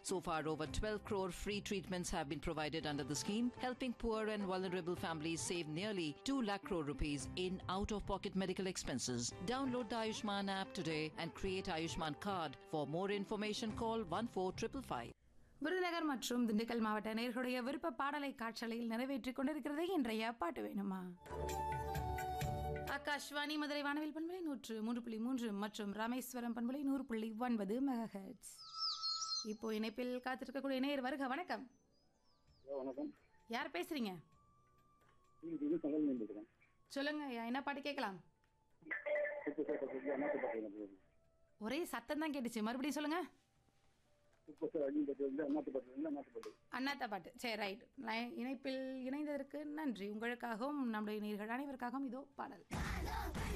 So far, over 12 crore free treatments have been provided under the scheme, helping poor and vulnerable families save nearly 2 lakh crore rupees in out-of-pocket medical expenses. Download the Ayushman app today and create Ayushman card. For more information, call 14555. Virudhunagar மற்றும் திண்டுக்கல் மாவட்ட நேர்களுடைய விருப்ப பாடலை காற்றலையில் நிறைவேற்றிக் கொண்டிருக்கிறது இன்றைய பாட்டு வேணுமா ஆகாஷ்வாணி மதுரை வானவில் பண்பலை நூற்று மூன்று புள்ளி மூன்று மற்றும் ராமேஸ்வரம் பண்பலை நூறு புள்ளி ஒன்பது மெகாஹெட்ஸ் இப்போ இணைப்பில் காத்திருக்கக்கூடிய நேர் வருக வணக்கம் ஹலோ வணக்கம் யார் பேசுறீங்க இன்னைக்கு இது தகவல் நின்றுக்கிறேன் சொல்லுங்க ஐயா, என்ன பாட்டு கேட்கலாம் உப்பு சார் பற்றி அண்ணாத்து பாட்டு ஒரே சத்தம் தான் கேட்டுச்சு மறுபடியும் சொல்லுங்க உப்பு சார் அடியும் பற்றி வந்து அண்ணாத்து பாட்டு வந்து அண்ணாத்து பாட்டு அண்ணாத்த பாட்டு சரி ரைட் இணைப்பில் இணைந்ததற்கு நன்றி உங்களுக்காகவும் நம்முடைய நேர்கள் அனைவருக்காகவும் இதோ பாடல்